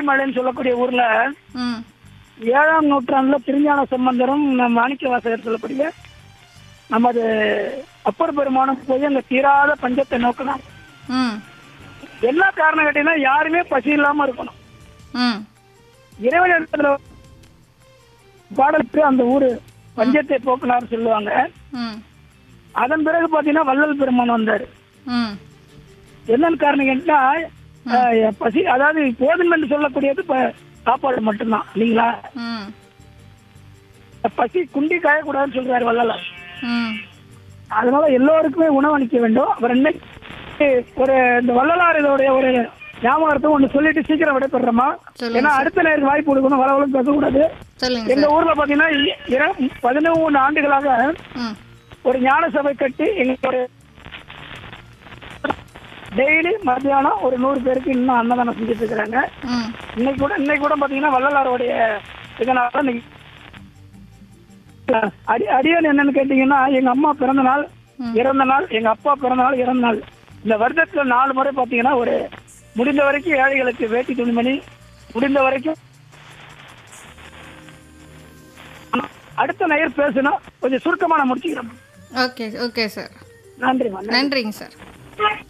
மலைன்னு சொல்லக்கூடிய ஊர்ல ம் ஏழாம் நூற்றாண்டுல திருஞான சம்பந்தரும் நம்ம மாணிக்க வாசகர் சொல்லக்கூடிய நமது அப்பர் பெருமானம் போய் அங்க தீராத பஞ்சத்தை நோக்கணும் ம் என்ன காரணம் கேட்டீங்கன்னா யாருமே பசி இல்லாம இருக்கணும் ம் இறைவன் இடத்துல பாடலுக்கு அந்த ஊரு பஞ்சத்தை போக்குனார் சொல்லுவாங்க ம் அதன் பிறகு பாத்தீங்கன்னா வள்ளல் பெருமான் வந்தாரு ம் என்னன்னு காரணம் கேட்டா அஹ், பசி அதாவது போதும் என்று சொல்லக்கூடியது ப- சாப்பாடு மட்டும்தான் இல்லைங்களா ம் பசி குண்டி காயக்கூடாதுன்னு சொல்றாரு வள்ளலார் ம் அதனால எல்லோருக்குமே உணவளிக்க வேண்டும் அவர் இன்னைக்கு ஒரு இந்த வள்ளலார் இதோடைய ஒரு ஞாபகத்தை ஒண்ணு சொல்லிட்டு சீக்கிரம் விடைபெறமா சொல்லுங்க ஏன்னா அடுத்த நேருக்கு வாய்ப்பு கொடுக்கணும் வளவளும் பேசக்கூடாது சொல்லுங்க எங்க சார் ஊர்ல பாத்தீங்கன்னா இ- இர- பதினொன்று ஆண்டுகளாக ம் ஒரு ஞான சபை கட்டி எங்களுடைய டெய்லி மத்தியானம் ஒரு நூறு பேருக்கு இன்னும் அன்னதானம் செஞ்சுட்டு இருக்கிறாங்க ம் இன்னைக்கு கூட இன்னைக்கு கூட பாத்தீங்கன்னா வள்ளலாருடைய இதனால இன்னைக்கு அடி அடியன் என்னன்னு கேட்டீங்கன்னா எங்க அம்மா பிறந்த நாள் இறந்த நாள் எங்க அப்பா பிறந்த நாள் இறந்த நாள் இந்த வருடத்துல நாலு முறை பாத்தீங்கன்னா ஒரு முடிந்த வரைக்கும் ஏழைகளுக்கு வேட்டி துணிமணி முடிந்த வரைக்கும் அடுத்த நேயர் பேசணும் கொஞ்சம் சுருக்கமா நான் முடிச்சுக்கிறேன் ஓகே ஓகே சார் நன்றிம்மா நன்றிங்க சார்